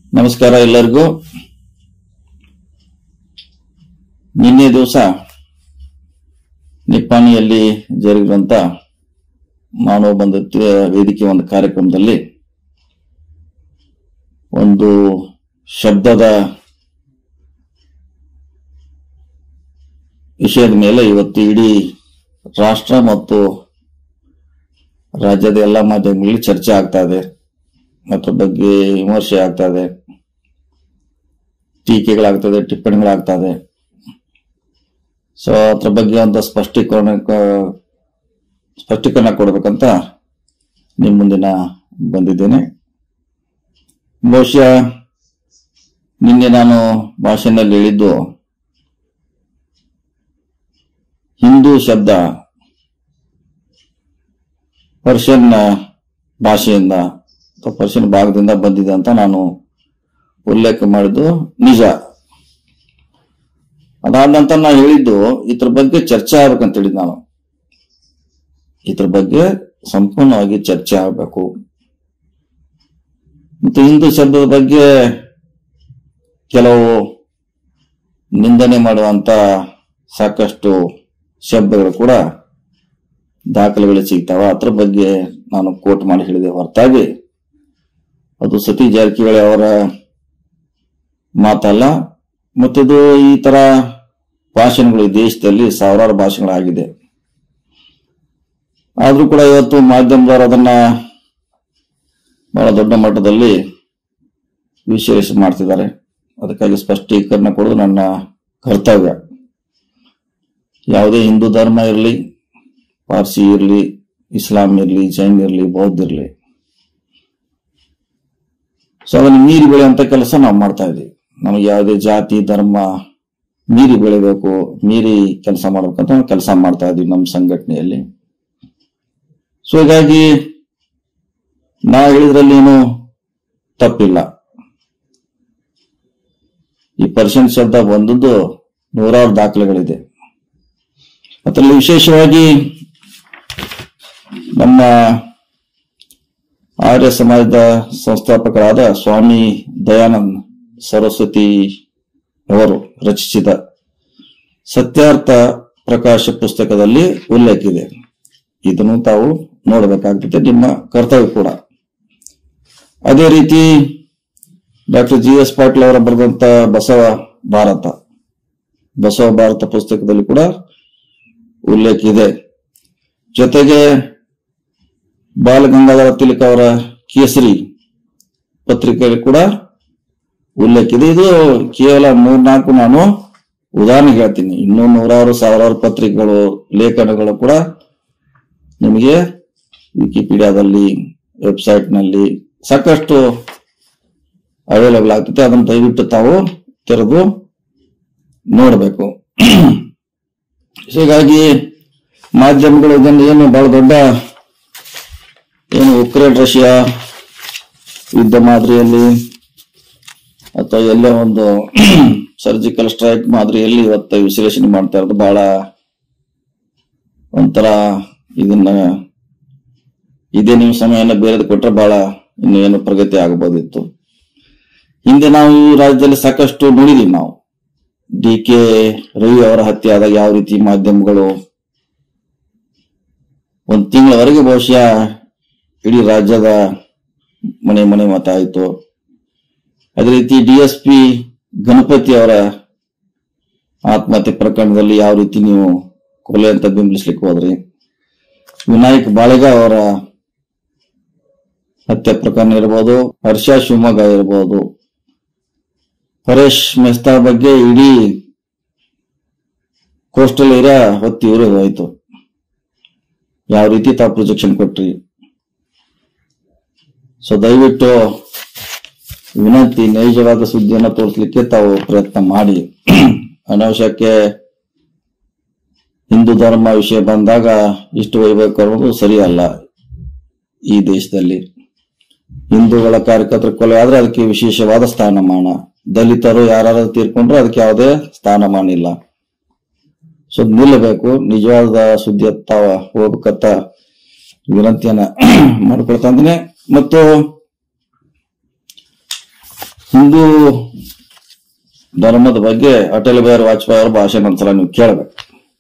ನಮಸ್ಕಾರ ಎಲ್ಲರಿಗೂ ನಿನ್ನೆ ದಿವಸ ನಿಪ್ಪಾಣಿಯಲ್ಲಿ ಜರುಗಿರುವಂತ ಮಾನವ ಬಂಧುತ್ವ ವೇದಿಕೆ ಒಂದು ಕಾರ್ಯಕ್ರಮದಲ್ಲಿ ಒಂದು ಶಬ್ದದ ವಿಷಯದ ಮೇಲೆ ಇವತ್ತು ಇಡೀ ರಾಷ್ಟ್ರ ಮತ್ತು ರಾಜ್ಯದ ಎಲ್ಲ ಮಾಧ್ಯಮಗಳಲ್ಲಿ ಚರ್ಚೆ ಆಗ್ತಾ ಇದೆ ಅದ್ರ ಬಗ್ಗೆ ವಿಮರ್ಶೆ ಆಗ್ತಾ ಇದೆ ಟೀಕೆಗಳಾಗ್ತದೆ ಟಿಪ್ಪಣಿಗಳಾಗ್ತದೆ ಸೊ ಅದ್ರ ಬಗ್ಗೆ ಒಂದು ಸ್ಪಷ್ಟೀಕರಣ ಸ್ಪಷ್ಟೀಕರಣ ಕೊಡ್ಬೇಕಂತ ನಿಮ್ಮ ಮುಂದಿನ ಬಂದಿದ್ದೇನೆ ಬಹುಶಃ ನಿನ್ನೆ ನಾನು ಭಾಷೆನಲ್ಲಿ ಹೇಳಿದ್ದು ಹಿಂದೂ ಶಬ್ದ ಪರ್ಷಿಯನ್ ಭಾಷೆಯಿಂದ ಅಥವಾ ಪರ್ಷಿಯನ್ ಭಾಗದಿಂದ ಬಂದಿದೆ ಅಂತ ನಾನು ಉಲ್ಲೇಖ ಮಾಡಿದ್ದು ನಿಜ ಅದಾದ ನಂತರ ನಾನು ಹೇಳಿದ್ದು ಇದ್ರ ಬಗ್ಗೆ ಚರ್ಚೆ ಆಗ್ಬೇಕಂತ ಹೇಳಿದ್ ನಾನು ಇದ್ರ ಬಗ್ಗೆ ಸಂಪೂರ್ಣವಾಗಿ ಚರ್ಚೆ ಆಗಬೇಕು ಮತ್ತು ಹಿಂದೂ ಶಬ್ದದ ಬಗ್ಗೆ ಕೆಲವು ನಿಂದನೆ ಮಾಡುವಂತ ಸಾಕಷ್ಟು ಶಬ್ದಗಳು ಕೂಡ ದಾಖಲೆಗಳು ಸಿಗ್ತಾವ ಅದ್ರ ಬಗ್ಗೆ ನಾನು ಕೋಟ್ ಮಾಡಿ ಹೇಳಿದೆ ಹೊರತಾಗಿ ಅದು ಸತೀಶ್ ಜಾರಕಿಹೊಳಿ ಅವರ ಮಾತಲ್ಲ ಮತ್ತಿದು ಈ ತರ ಭಾಷಣಗಳು ಈ ದೇಶದಲ್ಲಿ ಸಾವಿರಾರು ಭಾಷೆಗಳಾಗಿದೆ ಆದ್ರೂ ಕೂಡ ಇವತ್ತು ಮಾಧ್ಯಮದವರು ಅದನ್ನ ಬಹಳ ದೊಡ್ಡ ಮಟ್ಟದಲ್ಲಿ ವಿಶ್ಲೇಷಣೆ ಮಾಡ್ತಿದ್ದಾರೆ ಅದಕ್ಕಾಗಿ ಸ್ಪಷ್ಟೀಕರಣ ಕೊಡೋದು ನನ್ನ ಕರ್ತವ್ಯ ಯಾವುದೇ ಹಿಂದೂ ಧರ್ಮ ಇರಲಿ ಪಾರ್ಸಿ ಇರಲಿ ಇಸ್ಲಾಂ ಇರಲಿ ಜೈನ್ ಇರಲಿ ಬೌದ್ಧ ಇರಲಿ ಸೊ ಅದನ್ನು ಮೀರಿ ಬೆಳೆಯುವಂತ ಕೆಲಸ ನಾವು ಮಾಡ್ತಾ ಇದ್ದೀವಿ ನಮಗೆ ಯಾವುದೇ ಜಾತಿ ಧರ್ಮ ಮೀರಿ ಬೆಳಿಬೇಕು ಮೀರಿ ಕೆಲಸ ಮಾಡ್ಬೇಕಂತ ನಾವು ಕೆಲಸ ಮಾಡ್ತಾ ಇದೀವಿ ನಮ್ಮ ಸಂಘಟನೆಯಲ್ಲಿ ಸೊ ಹೀಗಾಗಿ ನಾ ಹೇಳಿದ್ರಲ್ಲಿ ಏನು ತಪ್ಪಿಲ್ಲ ಈ ಪರ್ಷಿಯನ್ ಶಬ್ದ ಬಂದದ್ದು ನೂರಾರು ದಾಖಲೆಗಳಿದೆ ಅದರಲ್ಲಿ ವಿಶೇಷವಾಗಿ ನಮ್ಮ ಆರ್ಯ ಸಮಾಜದ ಸಂಸ್ಥಾಪಕರಾದ ಸ್ವಾಮಿ ದಯಾನಂದ್ ಸರಸ್ವತಿ ಅವರು ರಚಿಸಿದ ಸತ್ಯಾರ್ಥ ಪ್ರಕಾಶ ಪುಸ್ತಕದಲ್ಲಿ ಉಲ್ಲೇಖಿದೆ ಇದನ್ನು ತಾವು ನೋಡಬೇಕಾಗ್ತದೆ ನಿಮ್ಮ ಕರ್ತವ್ಯ ಕೂಡ ಅದೇ ರೀತಿ ಡಾಕ್ಟರ್ ಜಿ ಎಸ್ ಪಾಟೀಲ್ ಅವರ ಬರೆದಂತ ಬಸವ ಭಾರತ ಬಸವ ಭಾರತ ಪುಸ್ತಕದಲ್ಲಿ ಕೂಡ ಉಲ್ಲೇಖ ಇದೆ ಜೊತೆಗೆ ಬಾಲಗಂಗಾಧರ ತಿಲಕ್ ಅವರ ಕೇಸರಿ ಪತ್ರಿಕೆಯಲ್ಲಿ ಕೂಡ ಉಲ್ಲೇಖ ಇದೆ ಇದು ಕೇವಲ ಮೂರ್ನಾಲ್ಕು ನಾನು ಉದಾಹರಣೆ ಹೇಳ್ತೀನಿ ಇನ್ನೂ ನೂರಾರು ಸಾವಿರಾರು ಪತ್ರಿಕೆಗಳು ಲೇಖನಗಳು ಕೂಡ ನಿಮಗೆ ವಿಕಿಪೀಡಿಯಾದಲ್ಲಿ ವೆಬ್ಸೈಟ್ ನಲ್ಲಿ ಸಾಕಷ್ಟು ಅವೈಲೇಬಲ್ ಆಗ್ತದೆ ಅದನ್ನು ದಯವಿಟ್ಟು ತಾವು ತೆರೆದು ನೋಡಬೇಕು ಹೀಗಾಗಿ ಮಾಧ್ಯಮಗಳು ಇದನ್ನು ಏನು ಬಹಳ ದೊಡ್ಡ ಏನು ಉಕ್ರೇನ್ ರಷ್ಯಾ ಯುದ್ಧ ಮಾದರಿಯಲ್ಲಿ ಅಥವಾ ಎಲ್ಲೇ ಒಂದು ಸರ್ಜಿಕಲ್ ಸ್ಟ್ರೈಕ್ ಮಾದರಿಯಲ್ಲಿ ಇವತ್ತು ವಿಶ್ಲೇಷಣೆ ಮಾಡ್ತಾ ಇರೋದು ಬಹಳ ಒಂಥರ ಇದನ್ನ ಇದೇ ನೀವು ಸಮಯನ ಬೇರೆದು ಕೊಟ್ರೆ ಬಹಳ ಇನ್ನು ಏನು ಪ್ರಗತಿ ಆಗಬಹುದಿತ್ತು ಹಿಂದೆ ನಾವು ಈ ರಾಜ್ಯದಲ್ಲಿ ಸಾಕಷ್ಟು ನೋಡಿದೀವಿ ನಾವು ಡಿ ಕೆ ರವಿ ಅವರ ಹತ್ಯೆ ಆದಾಗ ಯಾವ ರೀತಿ ಮಾಧ್ಯಮಗಳು ಒಂದು ತಿಂಗಳವರೆಗೆ ಬಹುಶಃ ಇಡೀ ರಾಜ್ಯದ ಮನೆ ಮನೆ ಮಾತಾಯಿತು ಅದೇ ರೀತಿ ಡಿ ಎಸ್ ಪಿ ಗಣಪತಿ ಅವರ ಆತ್ಮಹತ್ಯೆ ಪ್ರಕರಣದಲ್ಲಿ ಯಾವ ರೀತಿ ನೀವು ಕೊಲೆ ಅಂತ ಬಿಂಬಿಸ್ಲಿಕ್ಕೆ ಹೋದ್ರಿ ವಿನಾಯಕ್ ಬಾಳೆಗ ಅವರ ಹತ್ಯೆ ಪ್ರಕರಣ ಇರ್ಬೋದು ಹರ್ಷ ಶಿವಮೊಗ್ಗ ಇರ್ಬೋದು ಪರೇಶ್ ಮೆಸ್ತಾ ಬಗ್ಗೆ ಇಡೀ ಕೋಸ್ಟಲ್ ಏರಿಯಾ ಹೊತ್ತಿ ಇವರು ಹೋಯ್ತು ಯಾವ ರೀತಿ ತಾವು ಪ್ರೊಜೆಕ್ಷನ್ ಕೊಟ್ರಿ ಸೊ ದಯವಿಟ್ಟು ವಿನಂತಿ ನೈಜವಾದ ಸುದ್ದಿಯನ್ನು ತೋರಿಸಲಿಕ್ಕೆ ತಾವು ಪ್ರಯತ್ನ ಮಾಡಿ ಅನಾವಶ್ಯಕ್ಕೆ ಹಿಂದೂ ಧರ್ಮ ವಿಷಯ ಬಂದಾಗ ಇಷ್ಟು ಒಯ್ಬೇಕು ಅನ್ನೋದು ಸರಿಯಲ್ಲ ಈ ದೇಶದಲ್ಲಿ ಹಿಂದೂಗಳ ಕಾರ್ಯಕರ್ತರ ಕೊಲೆ ಆದ್ರೆ ಅದಕ್ಕೆ ವಿಶೇಷವಾದ ಸ್ಥಾನಮಾನ ದಲಿತರು ಯಾರು ತೀರ್ಕೊಂಡ್ರೆ ಅದಕ್ಕೆ ಯಾವುದೇ ಸ್ಥಾನಮಾನ ಇಲ್ಲ ಸೊ ನಿಲ್ಲಬೇಕು ನಿಜವಾದ ಸುದ್ದಿ ತಾವ ಹೋಗ್ಬೇಕಂತ ವಿನಂತಿಯನ್ನ ಮಾಡ್ಕೊಳ್ತಾ ಇದ್ದೀನಿ ಮತ್ತು ಹಿಂದೂ ಧರ್ಮದ ಬಗ್ಗೆ ಅಟಲ್ ಬಿಹಾರಿ ವಾಜಪೇಯಿ ಅವರ ಭಾಷಣ ಒಂದ್ಸಲ ನೀವು ಕೇಳಬೇಕು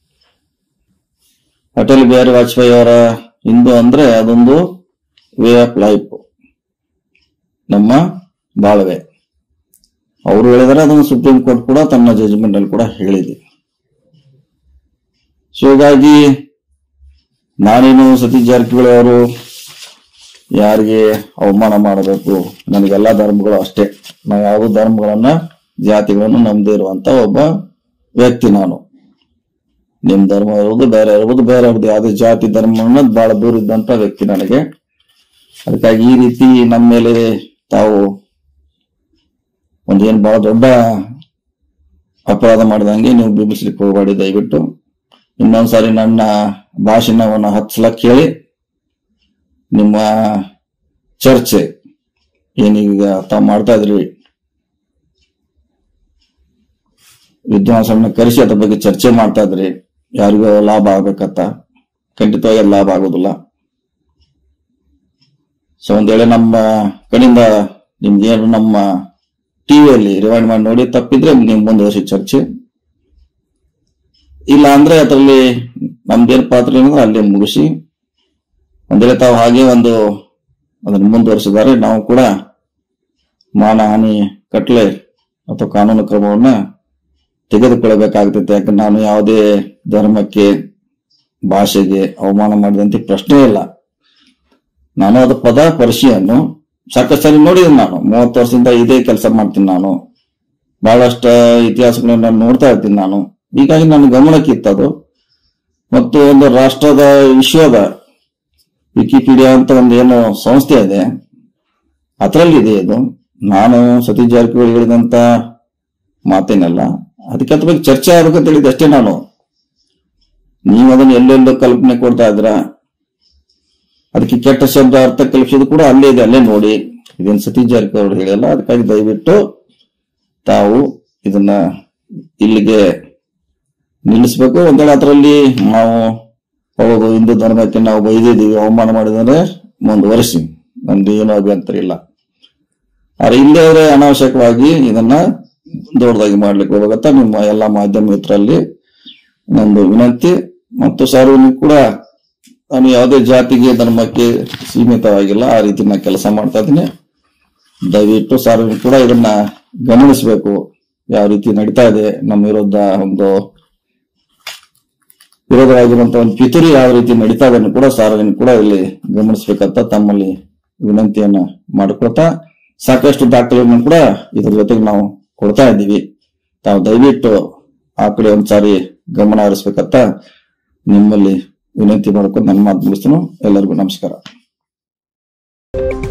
ಅಟಲ್ ಬಿಹಾರಿ ವಾಜಪೇಯಿ ಅವರ ಹಿಂದೂ ಅಂದ್ರೆ ಅದೊಂದು ವೇ ಆಫ್ ಲೈಫ್ ನಮ್ಮ ಬಾಳ್ವೆ ಅವರು ಹೇಳಿದರೆ ಅದನ್ನು ಸುಪ್ರೀಂ ಕೋರ್ಟ್ ಕೂಡ ತನ್ನ ಜಜ್ಮೆಂಟ್ ಅಲ್ಲಿ ಕೂಡ ಹೇಳಿದೆ ಸೊ ಹೀಗಾಗಿ ನಾನೇನು ಸತೀಶ್ ಜಾರಕಿಹೊಳಿ ಅವರು ಯಾರಿಗೆ ಅವಮಾನ ಮಾಡಬೇಕು ನನಗೆಲ್ಲ ಧರ್ಮಗಳು ಅಷ್ಟೇ ನಾವು ಯಾವ ಧರ್ಮಗಳನ್ನ ಜಾತಿಗಳನ್ನು ನಂಬದೇ ಇರುವಂತ ಒಬ್ಬ ವ್ಯಕ್ತಿ ನಾನು ನಿಮ್ ಧರ್ಮ ಇರ್ಬೋದು ಬೇರೆ ಇರ್ಬೋದು ಬೇರೆ ಇರ್ಬೋದು ಯಾವುದೇ ಜಾತಿ ಧರ್ಮ ಅನ್ನೋದು ಬಹಳ ದೂರ ಇದ್ದಂತ ವ್ಯಕ್ತಿ ನನಗೆ ಅದಕ್ಕಾಗಿ ಈ ರೀತಿ ನಮ್ಮ ಮೇಲೆ ತಾವು ಒಂದೇನು ಬಹಳ ದೊಡ್ಡ ಅಪರಾಧ ಮಾಡಿದಂಗೆ ನೀವು ಬಿಂಬಿಸ್ಲಿಕ್ಕೆ ಹೋಗಬೇಡಿ ದಯವಿಟ್ಟು ಇನ್ನೊಂದ್ಸಾರಿ ನನ್ನ ಭಾಷಣವನ್ನು ಹತ್ತು ಸಲ ಕೇಳಿ ನಿಮ್ಮ ಚರ್ಚೆ ಏನೀಗ ತಾವು ಮಾಡ್ತಾ ಇದ್ರಿ ವಿದ್ವಾಂಸರನ್ನ ಕರೆಸಿ ಅದ್ರ ಬಗ್ಗೆ ಚರ್ಚೆ ಮಾಡ್ತಾ ಇದ್ರಿ ಯಾರಿಗೋ ಲಾಭ ಆಗ್ಬೇಕಂತ ಖಂಡಿತವಾಗಿ ಅದು ಲಾಭ ಆಗೋದಿಲ್ಲ ಸೊ ಒಂದ್ ವೇಳೆ ನಮ್ಮ ಕಡೆಯಿಂದ ನಿಮ್ಗೇನು ನಮ್ಮ ಟಿವಿಯಲ್ಲಿ ರಿವೈಂಡ್ ಮಾಡಿ ನೋಡಿ ತಪ್ಪಿದ್ರೆ ನಿಮ್ ಮುಂದುವರಿಸಿ ಚರ್ಚೆ ಇಲ್ಲ ಅಂದ್ರೆ ಅದರಲ್ಲಿ ನಮ್ದೇನ್ ಪಾತ್ರ ಏನಂದ್ರೆ ಅಲ್ಲಿ ಮುಗಿಸಿ ಒಂದ್ ವೇಳೆ ತಾವು ಹಾಗೆ ಒಂದು ಅದನ್ನು ಮುಂದುವರಿಸಿದ್ದಾರೆ ನಾವು ಕೂಡ ಮಾನಹಾನಿ ಕಟ್ಲೆ ಅಥವಾ ಕಾನೂನು ಕ್ರಮವನ್ನ ತೆಗೆದುಕೊಳ್ಳಬೇಕಾಗ್ತೈತೆ ಯಾಕಂದ್ರೆ ನಾನು ಯಾವುದೇ ಧರ್ಮಕ್ಕೆ ಭಾಷೆಗೆ ಅವಮಾನ ಮಾಡಿದಂತೆ ಪ್ರಶ್ನೆ ಇಲ್ಲ ನಾನು ಅದು ಪದ ಪರಿಚಯನ್ನು ಸಾಕಷ್ಟು ಸರಿ ನೋಡಿದ್ದೀನಿ ನಾನು ಮೂವತ್ತು ವರ್ಷದಿಂದ ಇದೇ ಕೆಲಸ ಮಾಡ್ತೀನಿ ನಾನು ಬಹಳಷ್ಟು ಇತಿಹಾಸಗಳನ್ನ ನಾನು ನೋಡ್ತಾ ಇರ್ತೀನಿ ನಾನು ಹೀಗಾಗಿ ನನ್ನ ಗಮನಕ್ಕೆ ಇತ್ತದು ಮತ್ತು ಒಂದು ರಾಷ್ಟ್ರದ ವಿಶ್ವದ ವಿಕಿಪೀಡಿಯಾ ಅಂತ ಒಂದು ಏನು ಸಂಸ್ಥೆ ಇದೆ ಅದರಲ್ಲಿ ಇದೆ ಇದು ನಾನು ಸತೀಶ್ ಜಾರಕಿಹೊಳಿ ಹೇಳಿದಂತ ಮಾತೇನಲ್ಲ ಅದಕ್ಕೆ ಅದ್ರ ಬಗ್ಗೆ ಚರ್ಚೆ ಆಗ್ಬೇಕಂತ ಹೇಳಿದೆ ಅಷ್ಟೇ ನಾನು ನೀವು ಅದನ್ನ ಎಲ್ಲೆಲ್ಲೋ ಕಲ್ಪನೆ ಕೊಡ್ತಾ ಇದ್ರ ಅದಕ್ಕೆ ಕೆಟ್ಟ ಶಬ್ದ ಅರ್ಥ ಕಲ್ಪಿಸೋದು ಕೂಡ ಅಲ್ಲೇ ಇದೆ ಅಲ್ಲೇ ನೋಡಿ ಇದೇನು ಸತೀಶ್ ಜಾರಕಿಹೊಳಿ ಹೇಳಿಲ್ಲ ಅದಕ್ಕಾಗಿ ದಯವಿಟ್ಟು ತಾವು ಇದನ್ನ ಇಲ್ಲಿಗೆ ನಿಲ್ಲಿಸ್ಬೇಕು ಒಂದ್ ವೇಳೆ ಅದರಲ್ಲಿ ನಾವು ಹೌದು ಹಿಂದೂ ಧರ್ಮಕ್ಕೆ ನಾವು ಬೈದಿದ್ದೀವಿ ಅವಮಾನ ಮಾಡಿದರೆ ಮುಂದುವರಿಸಿ ನಮ್ದು ಏನು ಅಭ್ಯಂತರ ಇಲ್ಲ ಆದ್ರೆ ಇಲ್ಲೇ ಆದ್ರೆ ಅನಾವಶ್ಯಕವಾಗಿ ಇದನ್ನ ದೊಡ್ಡದಾಗಿ ಮಾಡ್ಲಿಕ್ಕೆ ಹೋಗತ್ತ ನಿಮ್ಮ ಎಲ್ಲ ಮಾಧ್ಯಮ ಮಿತ್ರರಲ್ಲಿ ನಂದು ವಿನಂತಿ ಮತ್ತು ಸಾರ್ವಜನಿಕ ಕೂಡ ನಾನು ಯಾವುದೇ ಜಾತಿಗೆ ಧರ್ಮಕ್ಕೆ ಸೀಮಿತವಾಗಿಲ್ಲ ಆ ರೀತಿ ನಾನು ಕೆಲಸ ಮಾಡ್ತಾ ಇದ್ದೀನಿ ದಯವಿಟ್ಟು ಸಾರ್ವಜನಿಕ ಕೂಡ ಇದನ್ನ ಗಮನಿಸಬೇಕು ಯಾವ ರೀತಿ ನಡೀತಾ ಇದೆ ನಮ್ಮ ವಿರುದ್ಧ ಒಂದು ವಿರೋಧವಾಗಿರುವಂತ ಒಂದು ಪಿತೂರಿ ಯಾವ ರೀತಿ ನಡೀತಾ ಇದೆ ಕೂಡ ಸಾರ್ವಜನಿಕ ಕೂಡ ಇಲ್ಲಿ ಗಮನಿಸಬೇಕಂತ ತಮ್ಮಲ್ಲಿ ವಿನಂತಿಯನ್ನ ಮಾಡಿಕೊಳ್ತಾ ಸಾಕಷ್ಟು ದಾಖಲೆಗಳನ್ನು ಕೂಡ ಇದ್ರ ಜೊತೆಗೆ ನಾವು ಕೊಡ್ತಾ ಇದ್ದೀವಿ ತಾವು ದಯವಿಟ್ಟು ಆ ಕಡೆ ಒಂದ್ಸಾರಿ ಗಮನ ಹರಿಸ್ಬೇಕಂತ ನಿಮ್ಮಲ್ಲಿ ವಿನಂತಿ ಮಾಡ್ಕೊಂಡು ನನ್ನ ಮಾತು ಮುಗಿಸ್ತೀನಿ ಎಲ್ಲರಿಗೂ ನಮಸ್ಕಾರ